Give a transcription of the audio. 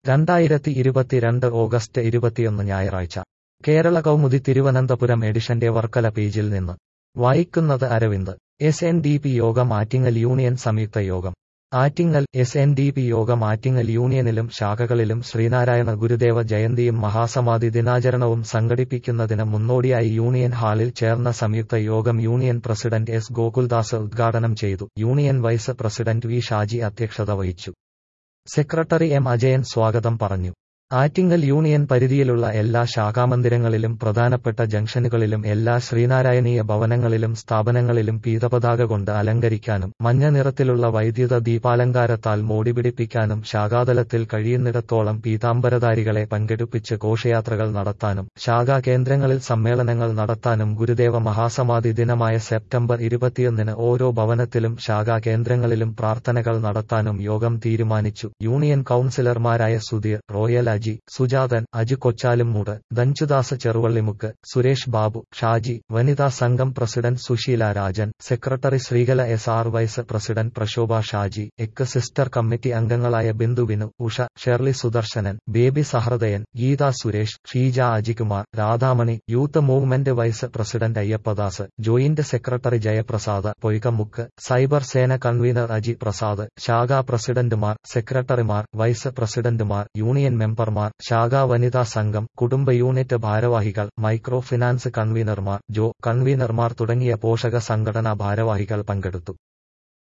രണ്ടായിരത്തി ഇരുപത്തിരണ്ട് ഓഗസ്റ്റ് ഇരുപത്തിയൊന്ന് ഞായറാഴ്ച കേരള കൗമുദി തിരുവനന്തപുരം എഡിഷന്റെ വർക്കല പേജിൽ നിന്ന് വായിക്കുന്നത് Aravind S N D P യോഗം ആറ്റിങ്ങൽ യൂണിയൻ സംയുക്ത യോഗം Attingal S N D P യോഗം ആറ്റിങ്ങൽ യൂണിയനിലും ശാഖകളിലും ശ്രീനാരായണ ഗുരുദേവ ജയന്തിയും മഹാസമാധി ദിനാചരണവും സംഘടിപ്പിക്കുന്നതിന് മുന്നോടിയായി യൂണിയൻ ഹാളിൽ ചേർന്ന സംയുക്ത യോഗം യൂണിയൻ പ്രസിഡന്റ് എസ് ഗോകുൽദാസ് ഉദ്ഘാടനം ചെയ്തു union vice president V Shaji അധ്യക്ഷത വഹിച്ചു സെക്രട്ടറി എം അജയൻ സ്വാഗതം പറഞ്ഞു ആറ്റിങ്ങൽ യൂണിയൻ പരിധിയിലുള്ള എല്ലാ ശാഖാമന്ദിരങ്ങളിലും പ്രധാനപ്പെട്ട ജംഗ്ഷനുകളിലും എല്ലാ ശ്രീനാരായണീയ ഭവനങ്ങളിലും സ്ഥാപനങ്ങളിലും പീതപതാക കൊണ്ട് അലങ്കരിക്കാനും മഞ്ഞ നിറത്തിലുള്ള വൈദ്യുത ദീപാലങ്കാരത്താൽ മോടിപിടിപ്പിക്കാനും ശാഖാതലത്തിൽ കഴിയുന്നിടത്തോളം പീതാംബരധാരികളെ പങ്കെടുപ്പിച്ച് ഘോഷയാത്രകൾ നടത്താനും ശാഖാ കേന്ദ്രങ്ങളിൽ സമ്മേളനങ്ങൾ നടത്താനും ഗുരുദേവ മഹാസമാധി ദിനമായ സെപ്റ്റംബർ ഇരുപത്തിയൊന്നിന് ഓരോ ഭവനത്തിലും ശാഖാ കേന്ദ്രങ്ങളിലും പ്രാർത്ഥനകൾ നടത്താനും യോഗം തീരുമാനിച്ചു യൂണിയൻ കൌൺസിലർമാരായ സുധീർ റോയൽ അജി സുജാതൻ അജു കൊച്ചാലുംമൂട് ദഞ്ചുദാസ് ചെറുവള്ളിമുക്ക് സുരേഷ് ബാബു ഷാജി വനിതാ സംഘം president Susheela Rajan secretary Sreekala S R vice president Prashobha Shaji executive committee അംഗങ്ങളായ ബിന്ദുവിനു Usha Shirley Sudarshanan Baby Sahrudayan Geetha Suresh Sheeja Ajikumar Radhamani youth movement vice president Ayyappadas joint secretary Jayaprasad Poykamukku cyber സേന കൺവീനർ അജി പ്രസാദ് ശാഖാ പ്രസിഡന്റുമാർ സെക്രട്ടറിമാർ വൈസ് പ്രസിഡന്റുമാർ യൂണിയൻ മെമ്പർമാർ ശാഖാ വനിതാ സംഘം കുടുംബ യൂണിറ്റ് ഭാരവാഹികൾ മൈക്രോ ഫിനാൻസ് കൺവീനർമാർ ജോ കൺവീനർമാർ തുടങ്ങിയ പോഷക സംഘടനാ ഭാരവാഹികൾ പങ്കെടുത്തു